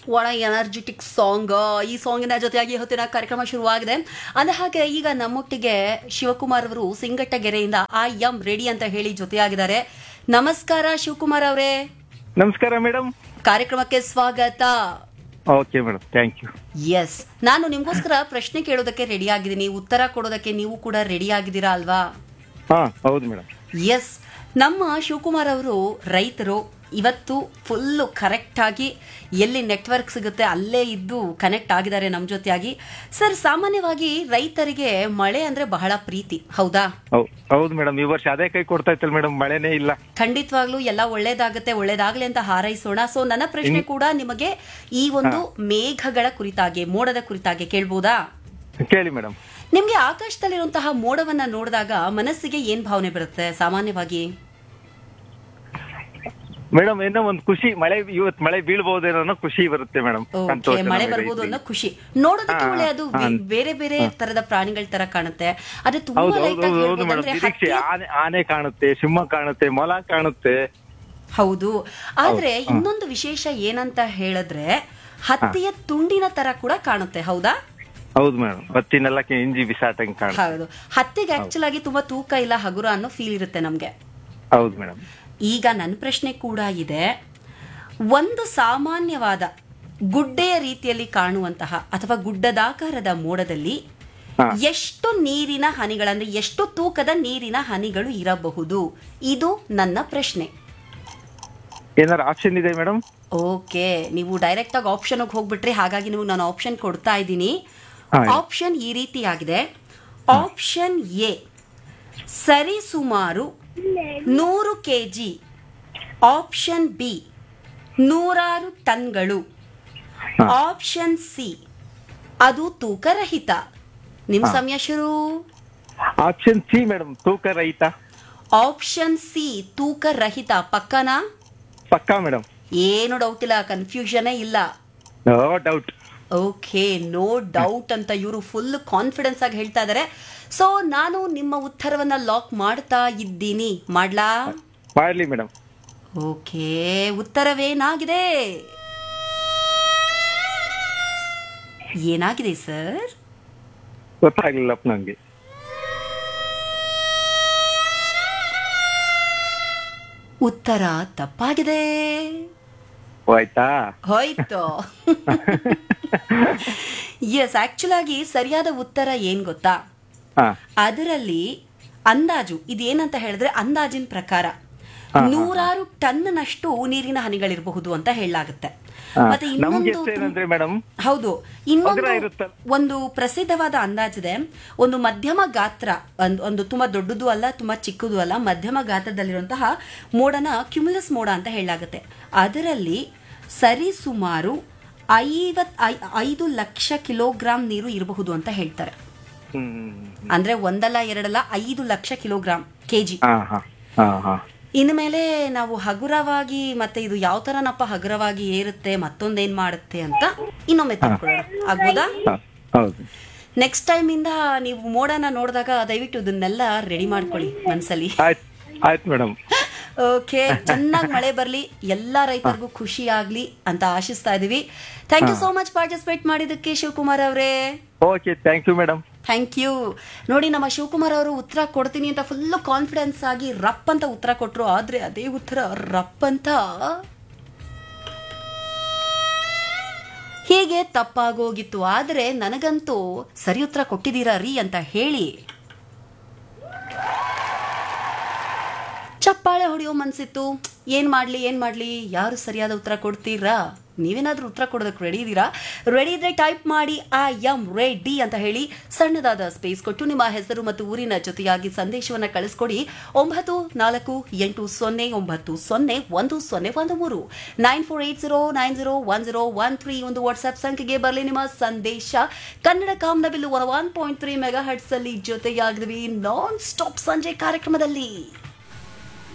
ಒಣ energetic song ಈ ಸಾಂಗಿನ ಜೊತೆಯಾಗಿ ಹೊತ್ತಿನ ಕಾರ್ಯಕ್ರಮ ಶುರುವಾಗಿದೆ ಅಂದ ಹಾಗೆ ಈಗ ನಮ್ಮೊಟ್ಟಿಗೆ ಶಿವಕುಮಾರ್ ಅವರು ಸಿಂಗಟ್ಟಗೆರೆಯಿಂದ ಐ ಎಂ ರೆಡಿ ಅಂತ ಹೇಳಿ ಜೊತೆಯಾಗಿದ್ದಾರೆ ನಮಸ್ಕಾರ ಶಿವಕುಮಾರ್ ಅವರೇ ನಮಸ್ಕಾರ ಮೇಡಮ್ ಕಾರ್ಯಕ್ರಮಕ್ಕೆ ಸ್ವಾಗತ okay madam thank you yes ನಾನು ನಿಮ್ಗೋಸ್ಕರ ಪ್ರಶ್ನೆ ಕೇಳೋದಕ್ಕೆ ರೆಡಿ ಆಗಿದ್ದೀನಿ ಉತ್ತರ ಕೊಡೋದಕ್ಕೆ ನೀವು ಕೂಡ ರೆಡಿ ಆಗಿದ್ದೀರಾ ಅಲ್ವಾ ಹಾ ಹೌದು ಮೇಡಮ್ ಎಸ್ ನಮ್ಮ ಶಿವಕುಮಾರ್ ಅವರು ರೈತರು ಇವತ್ತು ಫುಲ್ಲು ಕರೆಕ್ಟಾಗಿ ಎಲ್ಲಿ ನೆಟ್ವರ್ಕ್ ಸಿಗುತ್ತೆ ಅಲ್ಲೇ ಇದ್ದು ಕನೆಕ್ಟ್ ಆಗಿದ್ದಾರೆ ನಮ್ಮ ಜೊತೆಯಾಗಿ ಸರ್ ಸಾಮಾನ್ಯವಾಗಿ ರೈತರಿಗೆ ಮಳೆ ಅಂದ್ರೆ ಬಹಳ ಪ್ರೀತಿ ಹೌದಾ ಹೌದು ಮೇಡಮ್ ಈ ವರ್ಷ ಅದೇ ಕೈ ಕೊಡ್ತಾ ಇತ್ತಲ್ಲ ಮೇಡಮ್ ಮಳೆನೇ ಇಲ್ಲ ಖಂಡಿತವಾಗ್ಲೂ ಎಲ್ಲ ಒಳ್ಳೇದಾಗುತ್ತೆ ಒಳ್ಳೇದಾಗ್ಲಿ ಅಂತ ಹಾರೈಸೋಣ ಸೊ ನನ್ನ ಪ್ರಶ್ನೆ ಕೂಡ ನಿಮಗೆ ಈ ಒಂದು ಮೇಘಗಳ ಕುರಿತಾಗಿ ಮೋಡದ ಕುರಿತಾಗಿ ಕೇಳ್ಬೋದಾ ಕೇಳಿ ಮೇಡಮ್ ನಿಮ್ಗೆ ಆಕಾಶದಲ್ಲಿರುವಂತಹ ಮೋಡವನ್ನ ನೋಡಿದಾಗ ಮನಸ್ಸಿಗೆ ಏನ್ ಭಾವನೆ ಬರುತ್ತೆ ಸಾಮಾನ್ಯವಾಗಿ ಮೇಡಮ್ ಏನೋ ಒಂದು ಖುಷಿ ಮಳೆ ಇವತ್ತು ಮಳೆ ಬೀಳ್ಬಹುದೇನೋ ಅನ್ನೋ ಖುಷಿ ಬರುತ್ತೆ ಮೇಡಮ್ ಓಕೆ ಮಳೆ ಬರ್ಬೋದು ಅನ್ನೋ ಖುಷಿ ನೋಡೋದಕ್ಕೆ ಹಾ, ಒಳ್ಳೆ ಅದು ಹಾ. ಬೇ- ಬೇರೆ ಬೇರೆ ತರದ ಪ್ರಾಣಿಗಳ ತರ ಕಾಣುತ್ತೆ ಅದೇ ತುಂಬಾ ಹೌದು ಹೌದು ಲೈಟ್ ಆಗಿ ಹೌದು ಹೌದು ಮೇಡಮ್ ಹೇಳ್ಬೋದಂದ್ರೆ ನಿರೀಕ್ಷೆ ಹಕ್ಕಿ- ಆನೆ ಆನೆ ಕಾಣುತ್ತೆ ಸಿಂಹ ಕಾಣುತ್ತೆ ಮೊಲ ಕಾಣುತ್ತೆ ಹೌದು ಆದ್ರೆ ಇನ್ನೊಂದು ವಿಶೇಷ ಏನಂತ ಹೇಳಿದ್ರೆ ಹತ್ತಿಯ ತುಂಡಿನ ತರ ಕೂಡ ಕಾಣುತ್ತೆ ಹೌದಾ ಹೌದು ಮೇಡಮ್ ಬತ್ತಿನೆಲ್ಲ ಇಂಜಿ ಬಿಸಾಟಂಗ್ ಕಾಣುತ್ತೆ ಹೌದು ಹತ್ತಿಗೆ ಆಕ್ಚುಲ್ ಆಗಿ ತುಂಬಾ ತೂಕ ಇಲ್ಲ ಹಗುರ ಅನ್ನೋ ಫೀಲ್ ಇರುತ್ತೆ ನಮ್ಗೆ ಹೌದು ಮೇಡಮ್ ಈಗ ನನ್ನ ಪ್ರಶ್ನೆ ಕೂಡ ಇದೆ ಒಂದು ಸಾಮಾನ್ಯವಾದ ಗುಡ್ಡೆಯ ರೀತಿಯಲ್ಲಿ ಕಾಣುವಂತಹ ಅಥವಾ ಗುಡ್ಡದಾಕಾರದ ಮೋಡದಲ್ಲಿ ಹಾ. ಎಷ್ಟು ನೀರಿನ ಹನಿಗಳಂದ್ರೆ ಎಷ್ಟು ತೂಕದ ನೀರಿನ ಹನಿಗಳು ಇರಬಹುದು ಇದು ನನ್ನ ಪ್ರಶ್ನೆ ಏನಾರು ಆಪ್ಷನ್ ಇದೆ ಮೇಡಮ್ ಓಕೆ ನೀವು ಡೈರೆಕ್ಟ್ ಆಗಿ ಆಪ್ಷನ್ ಹೋಗ್ಬಿಟ್ರಿ ಹಾಗಾಗಿ ನೀವು ನಾನು ಆಪ್ಷನ್ ಕೊಡ್ತಾ ಇದ್ದೀನಿ ಹಾ. ಆಪ್ಷನ್ ಈ ರೀತಿಯಾಗಿದೆ ಆಪ್ಷನ್ ಎ ಸರಿಸುಮಾರು ನೂರು ಕೆ ಜಿ ಆಪ್ಷನ್ ಬಿ ನೂರಾರು ಟನ್ಗಳು ಆಪ್ಷನ್ ಸಿ ಅದು ತೂಕರಹಿತ ನಿಮ್ಮ ಸಮಯ ಶುರು ಆಪ್ಷನ್ ಸಿ ಮೇಡಮ್ ತೂಕ ರಹಿತ ಆಪ್ಷನ್ ಸಿ ತೂಕರಹಿತ ಪಕ್ಕನಾ ಪಕ್ಕಾ ಮೇಡಮ್ ಏನು ಡೌಟ್ ಇಲ್ಲ ಕನ್ಫ್ಯೂಷನೇ ಇಲ್ಲ no doubt okay no doubt ಅಂತ ಇವರು ಫುಲ್ ಕಾನ್ಫಿಡೆನ್ಸ್ ಆಗಿ ಹೇಳ್ತಾ ಇದ್ದಾರೆ ಸೊ ನಾನು ನಿಮ್ಮ ಉತ್ತರವನ್ನ ಲಾಕ್ ಮಾಡ್ತಾ ಇದ್ದೀನಿ ಮಾಡ್ಲಾ ಮಾಡ್ಲಿ ಮೇಡಮ್ ಓಕೆ ಉತ್ತರವೇನಾಗಿದೆ ಏನಾಗಿದೆ ಸರ್ ಗೊತ್ತಾಗ್ಲಿಲ್ಲಪ್ಪ ನಂಗೆ ಉತ್ತರ ತಪ್ಪಾಗಿದೆ ಹೋಯ್ತಾ ಹೋಯ್ತು ಎಸ್ ಆಕ್ಚುಲ್ ಆಗಿ ಸರಿಯಾದ ಉತ್ತರ ಏನ್ ಗೊತ್ತಾ ಹಾ ಅದರಲ್ಲಿ ಅಂದಾಜು ಇದೇನಂತ ಹೇಳಿದ್ರೆ ಅಂದಾಜಿನ ಪ್ರಕಾರ ನೂರಾರು ಟನ್ನಷ್ಟು ನೀರಿನ ಹನಿಗಳಿರಬಹುದು ಅಂತ ಹೇಳಲಾಗುತ್ತೆ ಹಾ. ಮತ್ತೆ ನಮ್ಗೆ ಇನ್ನೊಂದು ಎಷ್ಟು ಏನಂದ್ರೆ ಮೇಡಮ್ ಹೌದು ಇನ್ನೊಂದು ಹಗುರ ಇರುತ್ತಲ್ಲ? ಒಂದು ಪ್ರಸಿದ್ಧವಾದ ಅಂದಾಜಿದೆ ಒಂದು ಮಧ್ಯಮ ಗಾತ್ರ ಒಂದು ಒಂದು ತುಂಬಾ ದೊಡ್ಡದು ಅಲ್ಲ ತುಂಬಾ ಚಿಕ್ಕದು ಅಲ್ಲ ಮಧ್ಯಮ ಗಾತ್ರದಲ್ಲಿರುವಂತಹ ಮೋಡನ ಕ್ಯುಮುಲಸ್ ಮೋಡ ಅಂತ ಹೇಳಲಾಗುತ್ತೆ ಅದರಲ್ಲಿ ಸರಿಸುಮಾರು ಐವತ್ ಐ- ಐದು ಲಕ್ಷ ಕಿಲೋಗ್ರಾಂ ನೀರು ಇರಬಹುದು ಅಂತ ಹೇಳ್ತಾರೆ ಹ್ಮ್ ಅಂದ್ರೆ ಒಂದಲ್ಲ ಎರಡಲ್ಲ ಐದು ಲಕ್ಷ ಕಿಲೋಗ್ರಾಂ ಕೆಜಿ ಹಾ ಹಾ ಹಾ ಹಾ ಇನ್ಮೇಲೆ ನಾವು ಹಗುರವಾಗಿ ಮತ್ತೆ ಇದು ಯಾವ ತರನಪ್ಪ ಹಗುರವಾಗಿ ಏರುತ್ತೆ ಮತ್ತೊಂದೇನ್ ಮಾಡುತ್ತೆ ಅಂತ ಇನ್ನೊಮ್ಮೆ ತಿಳ್ಕೊಳ್ಳೋಣ ಆಗ್ಬೋದಾ ಹಾ, ಹೌದು ನೆಕ್ಸ್ಟ್ ಟೈಮ್ ಇಂದ ನೀವು ಮೋಡನ ನೋಡಿದಾಗ ದಯವಿಟ್ಟು ಇದನ್ನೆಲ್ಲ ರೆಡಿ ಮಾಡ್ಕೊಳ್ಳಿ ಮನ್ಸಲ್ಲಿ ಆಯ್ತು ಆಯ್ತು ಮೇಡಮ್ ಓಕೆ ಚೆನ್ನಾಗಿ ಮಳೆ ಬರ್ಲಿ ಎಲ್ಲಾ ರೈತರಿಗೂ ಖುಷಿ ಆಗ್ಲಿ ಅಂತ ಆಶಿಸ್ತಾ ಇದೀವಿ thank you so much participate ಮಾಡಿದ್ದಕ್ಕೆ ಶಿವಕುಮಾರ್ ಅವರೇ okay thank you madam thank you ನೋಡಿ ನಮ್ಮ ಶಿವಕುಮಾರ್ ಅವರು ಉತ್ತರ ಕೊಡ್ತೀನಿ ಅಂತ ಫುಲ್ ಕಾನ್ಫಿಡೆನ್ಸ್ ಆಗಿ ರಪ್ ಅಂತ ಉತ್ತರ ಕೊಟ್ರು ಆದ್ರೆ ಅದೇ ಉತ್ತರ ರಪ್ ಅಂತ ಹೀಗೆ ತಪ್ಪಾಗೋಗಿತ್ತು ಆದ್ರೆ ನನಗಂತೂ ಸರಿ ಉತ್ತರ ಕೊಟ್ಟಿದ್ದೀರಾ ರೀ ಅಂತ ಹೇಳಿ ಚಪ್ಪಾಳೆ ಹೊಡೆಯೋ ಮನ್ಸಿತ್ತು ಏನ್ ಮಾಡ್ಲಿ ಏನ್ ಮಾಡ್ಲಿ ಯಾರು ಸರಿಯಾದ ಉತ್ತರ ಕೊಡ್ತೀರಾ ನೀವೇನಾದ್ರೂ ಉತ್ತರ ಕೊಡೋದಕ್ಕೆ ರೆಡಿ ಇದ್ದೀರಾ ರೆಡಿ ಇದ್ರೆ ಟೈಪ್ ಮಾಡಿ ಐ ಎಂ ರೆಡಿ ಅಂತ ಹೇಳಿ ಸಣ್ಣದಾದ ಸ್ಪೇಸ್ ಕೊಟ್ಟು ನಿಮ್ಮ ಹೆಸರು ಮತ್ತು ಊರಿನ ಜೊತೆಯಾಗಿ ಸಂದೇಶವನ್ನ ಕಳಿಸ್ಕೊಡಿ ಒಂಬತ್ತು ನಾಲ್ಕು ಎಂಟು ಸೊನ್ನೆ ಒಂಬತ್ತು ಸೊನ್ನೆ ಒಂದು ಸೊನ್ನೆ ಒಂದು ಮೂರು nine four eight zero nine zero one zero one three ಒಂದು ವಾಟ್ಸ್ಆಪ್ ಸಂಖ್ಯೆಗೆ ಬರಲಿ ನಿಮ್ಮ ಸಂದೇಶ ಕನ್ನಡ ಕಾಮ್ನಬಿಲ್ಲು one one point three megahertz ಅಲ್ಲಿ ಜೊತೆಯಾಗಿದ್ವಿ ನಾನ್ ಸ್ಟಾಪ್ ಸಂಜೆ ಕಾರ್ಯಕ್ರಮದಲ್ಲಿ